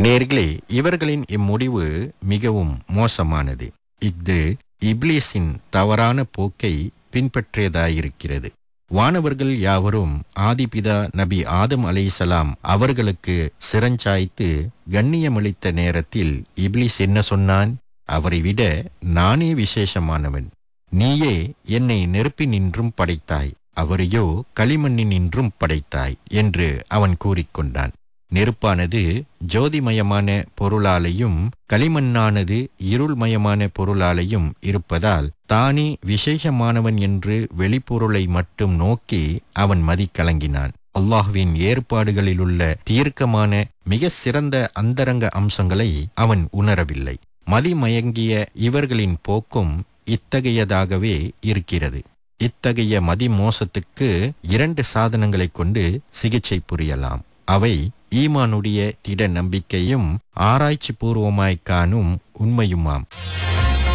நேர்களே இவர்களின் இம்முடிவு மிகவும் மோசமானது இஃது இப்லீஸின் தவறான போக்கை பின்பற்றியதாயிருக்கிறது வானவர்கள் யாவரும் ஆதிபிதா நபி ஆதம் அலைசலாம் அவர்களுக்கு சிரஞ்சாய்த்து கண்ணியமளித்த நேரத்தில் இப்லீஸ் என்ன சொன்னான் அவரை விட நானே விசேஷமானவன் நீயே என்னை நெருப்பினின்றும் படைத்தாய் அவரையோ களிமண்ணினின்றும் படைத்தாய் என்று அவன் கூறிக்கொண்டான் நெருப்பானது ஜோதிமயமான பொருளாலையும் களிமண்ணானது இருள்மயமான பொருளாலையும் இருப்பதால் தானே விசேஷமானவன் என்று வெளிப்பொருளை மட்டும் நோக்கி அவன் மதிக்கலங்கினான் அல்லாஹுவின் ஏற்பாடுகளிலுள்ள தீர்க்கமான மிக சிறந்த அந்தரங்க அம்சங்களை அவன் உணரவில்லை மதிமயங்கிய இவர்களின் போக்கும் இத்தகையதாகவே இருக்கிறது இத்தகைய மதிமோசத்துக்கு இரண்டு சாதனங்களைக் கொண்டு சிகிச்சை புரியலாம் அவை ஈமானுடைய திட நம்பிக்கையும் ஆராய்ச்சி பூர்வமாய்க் காணும் உண்மையுமாம்